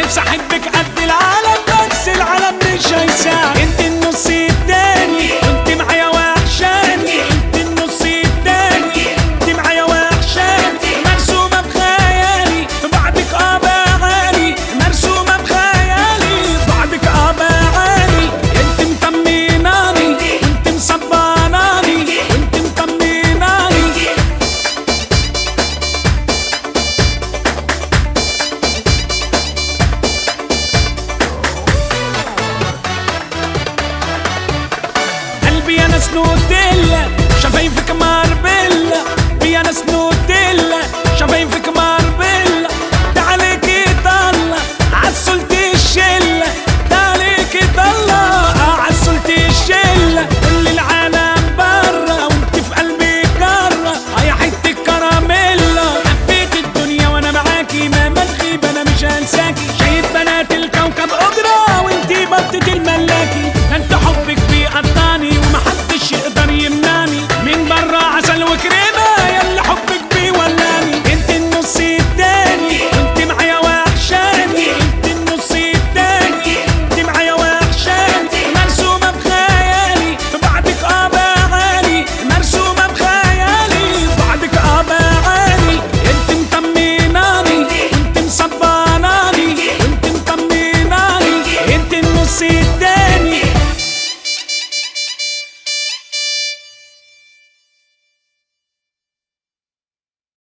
نفسي احبك قد العالم بس العالم مش هيساعد انت النص التاني وانت معايا وحشاني انت النص التاني انت معايا وحشاني مرسومة بخيالي في بعدك اه بعاني مرسومة بخيالي في بعدك اه بعاني انت مطمناني وانت مصبراني وانت مطمناني قلبي انا سنوديلا شفايفك ماربيلا قلبي انا سنوديلا شفايفك ماربيلا